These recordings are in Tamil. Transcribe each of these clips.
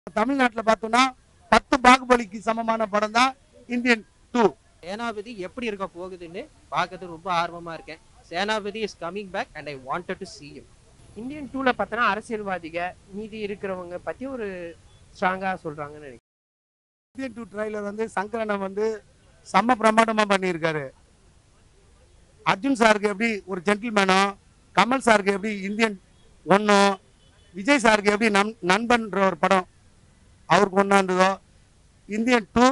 தமிழ்நாட்டுல பார்த்தோம்னா பத்து பாகுபலிக்கு சமமான படம் தான் இந்தியன் டூ சேனாபதி எப்படி இருக்க போகுதுன்னு பார்க்கறது ரொம்ப ஆர்வமா இருக்கேன் Senapathi is coming back and I wanted to see him Indian டூல பார்த்தோன்னா அரசியல்வாதிக மீதி இருக்கிறவங்க பத்தி ஒரு ஸ்ட்ராங்கா சொல்றாங்கன்னு நினைக்கிறேன் இந்தியன் டூ ட்ரைலர் வந்து சங்கரனம் வந்து செம்ம பிரமாண்டமா பண்ணியிருக்காரு அர்ஜுன் சாருக்கு எப்படி ஒரு ஜென்டில்மேனோ கமல் சாருக்கு எப்படி இந்தியன் ஒன்னோ விஜய் சாருக்கு எப்படி நம் நண்பன்ற ஒரு படம் அவருக்கு ஒன்றா இருந்ததோ இந்தியன் டூ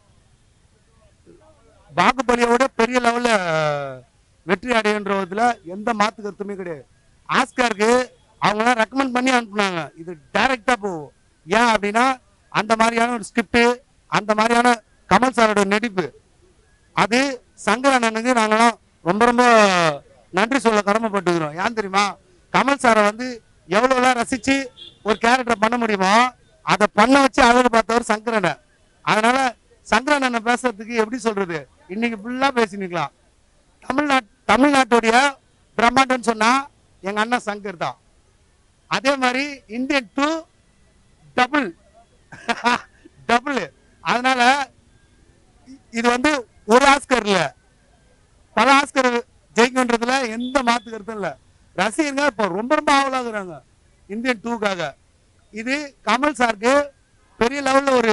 பாகுபலியோட பெரிய லெவலில் வெற்றி அடையன்றதுல எந்த மாத்து கருத்துமே கிடையாது ஆஸ்காருக்கு அவங்களாம் ரெக்கமெண்ட் பண்ணி அனுப்புனாங்க இது டைரக்டா போகும் ஏன் அப்படின்னா அந்த மாதிரியான ஒரு ஸ்கிரிப்ட் அந்த மாதிரியான கமல் சாரோட நடிப்பு அது சங்கர் அண்ணனுக்கு நாங்களாம் ரொம்ப ரொம்ப நன்றி சொல்ல கடமைப்பட்டுக்கிறோம் ஏன் தெரியுமா கமல் சாரை வந்து எவ்வளோலாம் ரசிச்சு ஒரு கேரக்டரை பண்ண முடியுமோ அதை பண்ண வச்சு அழகு பார்த்தவர் சங்கரனை அதனால சங்கரனை பேசுறதுக்கு எப்படி சொல்றது இன்னைக்கு ஃபுல்லா பேசினிக்கலாம் தமிழ்நாட் தமிழ்நாட்டுடைய பிரம்மாண்டம் சொன்னா எங்க அண்ணன் சங்கர் தான் அதே மாதிரி இந்தியன் டூ டபுள் டபுள் அதனால இ- இது வந்து ஒரு ஆஸ்கர் இல்ல பல ஆஸ்கர் ஜெயிக்குன்றதுல எந்த மாத்து கருத்தும் இல்ல ரசிகர்கள் இப்போ ரொம்ப ரொம்ப ஆவலாகிறாங்க இந்தியன் டூக்காக இது கமல் சாருக்கு பெரிய லெவல்ல ஒரு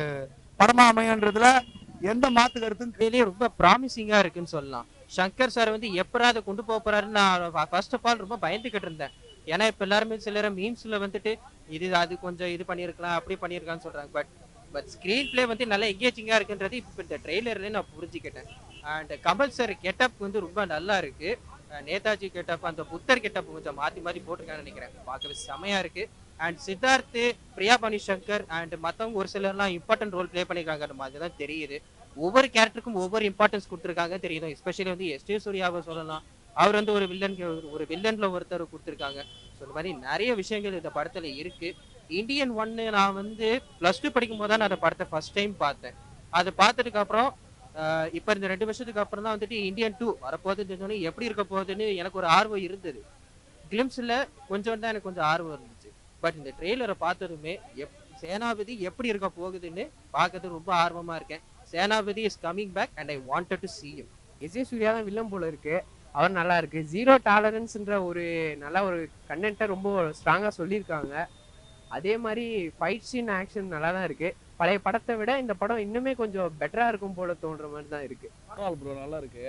படமா அமையன்றதுல எந்த மாத்து கருத்தும் உண்மையிலேயே ரொம்ப ப்ராமிசிங்கா இருக்குன்னு சொல்லலாம் சங்கர் சார் வந்து எப்படா அதை கொண்டு போக போறாருன்னு நான் ஃபர்ஸ்ட் ஆஃப் ஆல் ரொம்ப பயந்துகிட்டு இருந்தேன் ஏன்னா இப்ப எல்லாருமே சிலர மீம்ஸ்ல வந்துட்டு இது அது கொஞ்சம் இது பண்ணியிருக்கலாம் அப்படி பண்ணியிருக்கான்னு சொல்றாங்க பட் பட் ஸ்க்ரீன் பிளே வந்து நல்லா எங்கேஜிங்கா இருக்குன்றது இப்போ இந்த ட்ரெய்லர்ல நான் புரிஞ்சுக்கிட்டேன் அண்ட் கமல் சார் கெட்டப் வந்து ரொம்ப நல்லா இருக்கு அஹ் நேதாஜி கெட்டப் அந்த புத்தர் கெட்டப் கொஞ்சம் மாத்தி மாத்தி போட்டிருக்கான்னு நினைக்கிறேன் பார்க்கவே செமையா இருக்கு அண்ட் சித்தார்த் பிரியா பனி சங்கர் அண்ட் மத்தவங்க ஒரு சிலர்லாம் இம்பார்ட்டன்ட் ரோல் ப்ளே பண்ணிருக்காங்க மாதிரி தான் தெரியுது ஒவ்வொரு கேரக்டருக்கும் ஒவ்வொரு இம்பார்ட்டன்ஸ் கொடுத்துருக்காங்க தெரியுது எஸ்பெஷலி வந்து எஸ் ஜே சூர்யாவை சொல்லலாம் அவர் வந்து ஒரு வில்லன் ஒரு வில்லன்ல ஒருத்தர் கொடுத்துருக்காங்க ஸோ இந்த மாதிரி நிறைய விஷயங்கள் இந்த படத்துல இருக்கு இந்தியன் ஒன்னு நான் வந்து ப்ளஸ் டூ படிக்கும் போது தான் நான் அந்த படத்தை ஃபர்ஸ்ட் டைம் பார்த்தேன் அதை பார்த்ததுக்கு அப்புறம் ஆஹ் இப்ப இந்த ரெண்டு வருஷத்துக்கு அப்புறம் தான் வந்துட்டு இந்தியன் டூ வரப்போகுதுன்னு தெரிஞ்சோடனே எப்படி இருக்க போகுதுன்னு எனக்கு ஒரு ஆர்வம் இருந்தது கிளிம்ஸ்ல கொஞ்சம் தான் எனக்கு கொஞ்சம் ஆர்வம் இருந்துச்சு பட் இந்த ட்ரெய்லரை பார்த்ததுமே எப் சேனாபதி எப்படி இருக்க போகுதுன்னு பார்க்கறது ரொம்ப ஆர்வமா இருக்கேன் Senapathi is coming back and I wanted to see him Vijay Surya தான் வில்லன் போல இருக்கு அவர் நல்லா இருக்கு ஜீரோ டாலரன்ஸ்ன்ற ஒரு நல்ல ஒரு கண்டென்ட்டை ரொம்ப ஸ்ட்ராங்கா சொல்லியிருக்காங்க அதே மாதிரி ஃபைட் சீன் ஆக்ஷன் நல்லா தான் இருக்கு பழைய படத்தை விட இந்த படம் இன்னுமே கொஞ்சம் பெட்டரா இருக்கும் போல தோன்ற மாதிரி தான் இருக்கு பரவாயில்ல ப்ரோ நல்லா இருக்கு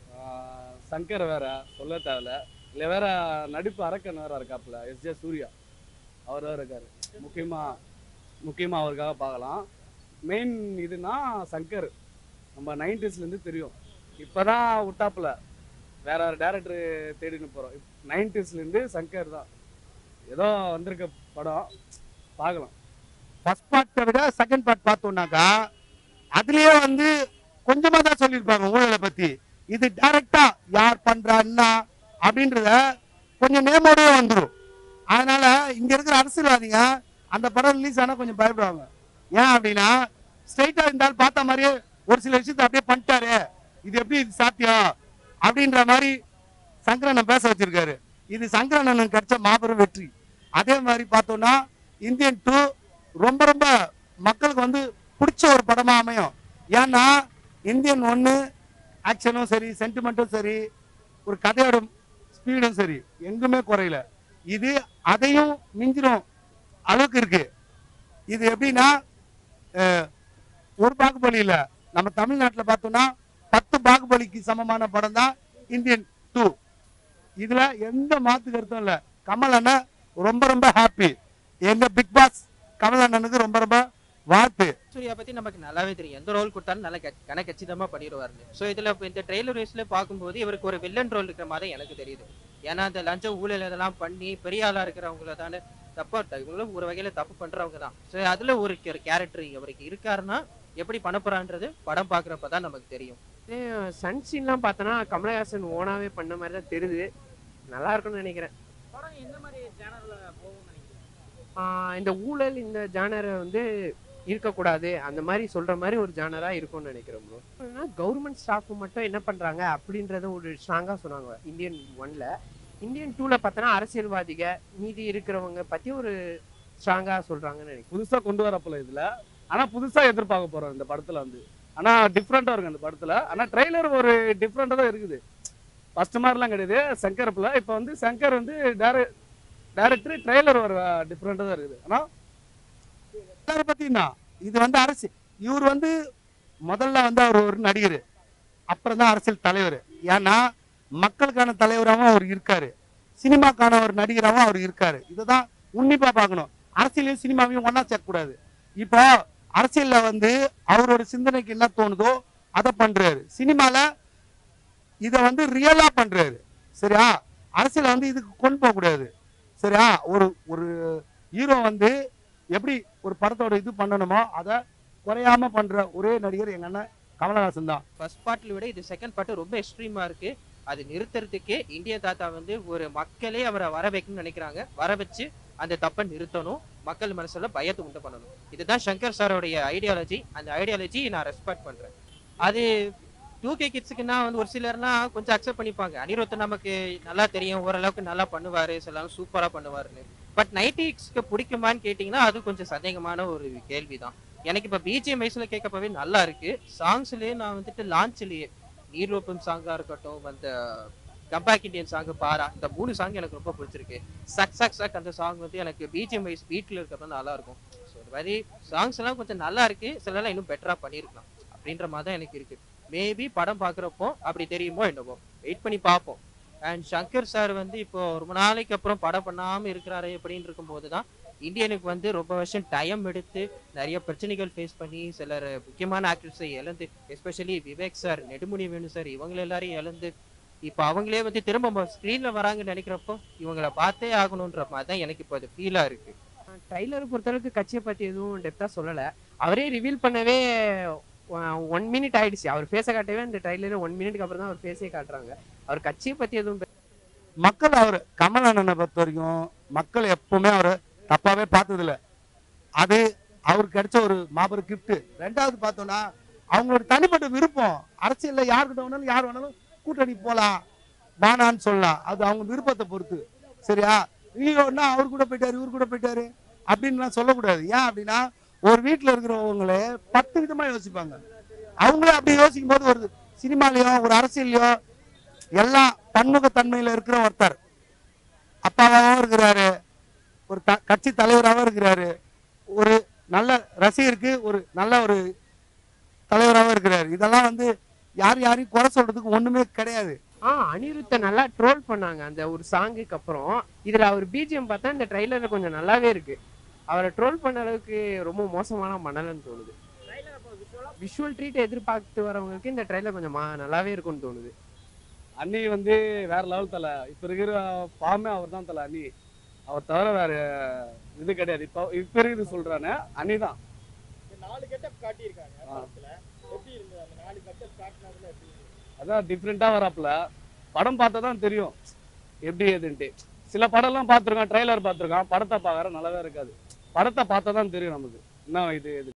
ஆஹ் சங்கர் வேற சொல்ல தேவையில்ல இல்லை வேற நடிப்பு அரக்கன் வேற இருக்காப்புல எஸ் ஜே சூர்யா அவர் வேற இருக்காரு முக்கியமா முக்கியமா அவருக்காக பார்க்கலாம் மெயின் இதுனா சங்கர் நம்ம 90s ல இருந்து தெரியும் இப்போதான் விட்டாப்புல வேற ஒரு டேரக்டர் தேடின்னு போகிறோம் நைன்டிஸ்லேருந்து சங்கர் தான் ஏதோ வந்திருக்க படம் பார்க்கலாம் ஃபர்ஸ்ட் பார்ட்டை விட செகண்ட் பார்ட் பார்த்தோம்னாக்கா அதுலயே வந்து கொஞ்சமா தான் சொல்லியிருப்பாங்க ஊழலை பத்தி இது டைரக்டா யார் பண்றா என்ன அப்படின்றத கொஞ்சம் நேமோடவே வந்துடும் அதனால இங்க இருக்கிற அரசியல்வாதிங்க அந்த படம் ரிலீஸ் ஆனா கொஞ்சம் பயப்படுவாங்க ஏன் அப்படின்னா ஸ்ட்ரைட்டா இருந்தாலும் பார்த்த மாதிரியே ஒரு சில விஷயத்தை அப்படியே பண்ணிட்டாரு இது எப்படி இது சாத்தியம் அப்படின்ற மாதிரி சங்கரண்ணன் பேச வச்சிருக்காரு இது சங்கரண்ணன் கிடைச்ச மாபெரும் வெற்றி அதே மாதிரி பார்த்தோம்னா இந்தியன் டூ ரொம்ப ரொம்ப மக்களுக்கு வந்து பிடிச்ச ஒரு படமா அமையும் ஏன்னா இந்தியன் ஒன்று ஆக்ஷனும் சரி சென்டிமெண்ட்டும் சரி ஒரு கதையோட ஸ்பீடும் சரி எங்குமே குறையல இது அதையும் மிஞ்சிரும் அளவுக்கு இருக்கு இது எப்படின்னா அஹ், ஒரு பாகுபலி இல்ல நம்ம தமிழ்நாட்டில் பார்த்தோம்னா பத்து பாகுபலிக்கு சமமான படம் தான் இந்தியன் டூ இதுல எந்த மாத்து கருத்தும் இல்ல கமல் அண்ணன் ரொம்ப ரொம்ப ஹாப்பி எங்க பிக் பாஸ் கமல் அண்ணனுக்கு ரொம்ப ரொம்ப வாழ்த்து சூர்யா பத்தி நமக்கு நல்லாவே தெரியும் எந்த ரோல் கொடுத்தாலும் நல்லா கன கச்சிதமா பண்ணிடுவாருன்னு ஸோ இதுல இப்ப இந்த ட்ரெய்லர் ரேஸ்ல பார்க்கும்போது இவருக்கு ஒரு வில்லன் ரோல் இருக்கிற மாதிரி எனக்கு தெரியுது ஏன்னா அந்த லஞ்ச ஊழல் இதெல்லாம் பண்ணி பெரிய ஆளா இருக்கிறவங்கள தானே தப்பா இவங்களும் ஒரு வகையில தப்பு பண்றவங்க தான் ஸோ அதுல ஒரு கேரக்டர் அவருக்கு இருக்காருன்னா எப்படி பண்ண போறான்றது படம் பாக்குறப்ப தான் நமக்கு தெரியும் சன் சீன்லாம் பார்த்தோன்னா கமலஹாசன் ஓனாவே பண்ண மாதிரி தான் தெரியுது நல்லா இருக்கும்னு நினைக்கிறேன் ஆஹ் இந்த ஊழல் இந்த ஜானரை வந்து இருக்கக்கூடாது அந்த மாதிரி சொல்ற மாதிரி ஒரு ஜானரா இருக்கும்னு நினைக்கிறேன் ப்ரோ கவர்மெண்ட் ஸ்டாஃப் மட்டும் என்ன பண்றாங்க அப்படின்றத ஒரு ஸ்ட்ராங்கா சொன்னாங்க இந்தியன் ஒன்ல இந்தியன் டூல பார்த்தோன்னா அரசியல்வாதிக மீதி இருக்கிறவங்க பத்தி ஒரு ஸ்ட்ராங்கா சொல்றாங்கன்னு நினைக்கிறேன் புதுசா கொண்டு வரப்போல இதுல ஆனா புதுசா எதிர்பார்க்க போறோம் இந்த படத்துல வந்து ஆனா டிஃப்ரெண்டா இருக்கு அந்த படத்துல ஆனா ட்ரெய்லர் ஒரு டிஃப்ரெண்டா தான் இருக்குது ஃபர்ஸ்ட் மாதிரிலாம் கிடையாது சங்கர்ல இப்போ வந்து சங்கர் வந்து டேரக்டர் ட்ரெய்லர் ஒரு டிஃப்ரெண்டா தான் இருக்குது ஆனா எல்லாரும் பத்தியும் இது வந்து அரசு இவர் வந்து முதல்ல வந்து அவர் ஒரு நடிகர் அப்புறம் தான் அரசியல் தலைவர் ஏன்னா மக்களுக்கான தலைவராகவும் அவர் இருக்காரு சினிமாக்கான ஒரு நடிகராகவும் அவர் இருக்காரு இதுதான் உன்னிப்பா பார்க்கணும் அரசியலையும் சினிமாவையும் ஒண்ணா சேர்க்கக்கூடாது இப்போ அரசியல்ல வந்து அவரோட சிந்தனைக்கு என்ன தோணுதோ அதை பண்றாரு சினிமால இதை வந்து ரியலா பண்றாரு சரியா அரசியலை வந்து இதுக்கு கொண்டு போக கூடாது சரியா ஒரு ஒரு ஹீரோ வந்து எப்படி ஒரு படத்தோட இது பண்ணணுமோ அதை குறையாம பண்ற ஒரே நடிகர் எங்க அண்ணன் கமலஹாசன் தான் ஃபர்ஸ்ட் பார்ட்டில் விட இது செகண்ட் பார்ட் ரொம்ப எக்ஸ்ட்ரீமா இருக்கு அது நிறுத்துறதுக்கே இந்திய தாத்தா வந்து ஒரு மக்களே அவரை வர வைக்கணும்னு நினைக்கிறாங்க வர வச்சு அந்த தப்பை நிறுத்தணும் மக்கள் மனசுல பயத்தை உண்டு பண்ணணும் இதுதான் சங்கர் சாரோடைய ஐடியாலஜி அந்த ஐடியாலஜி நான் ரெஸ்பெக்ட் பண்றேன் அது டூ கே கிட்ஸுக்குன்னா வந்து ஒரு சிலர்லாம் கொஞ்சம் அக்செப்ட் பண்ணிப்பாங்க அனிருத் நமக்கு நல்லா தெரியும் ஓரளவுக்கு நல்லா பண்ணுவாரு சிலரும் சூப்பரா பண்ணுவாருன்னு பட் நைன்டிஸ்க்கு பிடிக்குமான்னு கேட்டிங்கன்னா அது கொஞ்சம் சந்தேகமான ஒரு கேள்விதான் எனக்கு இப்போ பிஜிஎம் வயசுல கேட்கப்பவே நல்லா இருக்கு சாங்ஸ்லயே நான் வந்துட்டு லான்ச்லயே நீரோப்பம் சாங்கா இருக்கட்டும் அந்த கம்பேக் இண்டியன் சாங் பாரா இந்த மூணு சாங் எனக்கு ரொம்ப பிடிச்சிருக்கு சக் சக் சக் அந்த சாங் வந்து எனக்கு பிஜிஎம் வைஸ் பீட்ல இருக்கிறது நல்லா இருக்கும் ஸோ இந்த மாதிரி சாங்ஸ் எல்லாம் கொஞ்சம் நல்லா இருக்கு சிலலாம் இன்னும் பெட்டரா பண்ணியிருக்கலாம் அப்படின்ற மாதிரி தான் எனக்கு இருக்கு மேபி படம் பார்க்குறப்போ அப்படி தெரியுமோ என்னவோ வெயிட் பண்ணி பார்ப்போம் அண்ட் சங்கர் சார் வந்து இப்போ ரொம்ப நாளைக்கு அப்புறம் படம் பண்ணாம இருக்கிறாரு அப்படின்னு இருக்கும்போது தான் இந்தியனுக்கு வந்து ரொம்ப வருஷம் டைம் எடுத்து நிறைய பிரச்சனைகள் ஃபேஸ் பண்ணி சிலர் முக்கியமான ஆக்டர்ஸை இழந்து especially Vivek sir Nedumudi Venu sir இவங்க எல்லாரையும் இழந்து இப்போ அவங்களே வந்து திரும்ப ஸ்க்ரீன்ல வராங்கன்னு நினைக்கிறப்போ இவங்கள பார்த்தே ஆகணுன்ற மாதிரி தான் எனக்கு இப்போ அது ஃபீலா இருக்கு ட்ரைலர் பொறுத்தளவுக்கு கட்சியை பத்தி எதுவும் டெப்தா சொல்லல அவரே ரிவீல் பண்ணவே ஒன் மினிட் ஆயிடுச்சு அவர் ஃபேஸை காட்டவே அந்த ட்ரைலர் ஒன் மினிட்க்கு அப்புறம் தான் அவர் ஃபேஸே காட்டுறாங்க அவர் கட்சியை பத்தி எதுவும் பெ- மக்கள் அவர் கமல் அண்ணனை பொறுத்த வரைக்கும் மக்கள் எப்பவுமே அவரை தப்பாவே பார்த்ததில்ல அது அவருக்கு கிடைச்ச ஒரு மாபெரும் gift ரெண்டாவது பார்த்தோம்னா அவங்களோட தனிப்பட்ட விருப்பம் அரசியல்ல யாருக்கிட்ட வேணாலும் யார் வேணாலும் கூட்டணி போலாம் வேணான்னு சொல்லலாம் அது அவங்க விருப்பத்தை பொறுத்து சரியா ஹீரோன்னா அவர் கூட போயிட்டாரு இவர் கூட போயிட்டாரு அப்படின்லாம் சொல்லக்கூடாது ஏன் அப்படின்னா ஒரு வீட்டில் இருக்கிறவங்களே பத்து விதமா யோசிப்பாங்க அவங்களே அப்படி யோசிக்கும் போது ஒரு சினிமாலயோ ஒரு அரசியல்லையோ எல்லாம் பன்முகத்தன்மையில இருக்கிற ஒருத்தர் அப்பாவாகவும் இருக்கிறாரு ஒரு த கட்சி தலைவராகவும் இருக்கிறாரு ஒரு நல்ல ரசிகருக்கு ஒரு நல்ல ஒரு தலைவராகவும் இருக்கிறாரு இதெல்லாம் வந்து யார் யாரையும் குறை சொல்றதுக்கு ஒண்ணுமே கிடையாது ஆ அனிருத்தை நல்லா ட்ரோல் பண்ணாங்க அந்த ஒரு சாங்குக்கு அப்புறம் இதுல அவர் பிஜிஎம் பார்த்தா இந்த ட்ரைலர்ல கொஞ்சம் நல்லாவே இருக்கு அவரை ட்ரோல் பண்ண அளவுக்கு ரொம்ப மோசமான மணலன்னு தோணுது விஷுவல் ட்ரீட் எதிர்பார்த்து வரவங்களுக்கு இந்த ட்ரைலர் கொஞ்சம் மா- நல்லாவே இருக்கும்னு தோணுது அண்ணி வந்து வேற லெவல் தலை இப்ப இருக்கிற ஃபார்மே அவர் தான் தலை அண்ணி அவர் தவிர வேற இது கிடையாது இப்போ இப்ப இருக்குது சொல்றானே அண்ணி தான் நாலு கெட்டப் காட்டியிருக்காங்க ஆ. படத்துல எப்படி இருந்தது அந்த நாலு கெட்டப் காட்டினதுல எப்படி இருந்தது? அதான் டிஃப்ரெண்டா வராப்புல படம் பார்த்தா தான் தெரியும் எப்படி எதுன்ட்டு சில படம்லாம் பார்த்துருக்கோம் ட்ரைலர் பார்த்துருக்கோம் படத்தை பார்க்குற நல்லாவே இருக்காது படத்தை பார்த்தா தான் தெரியும் நமக்கு என்ன இது எது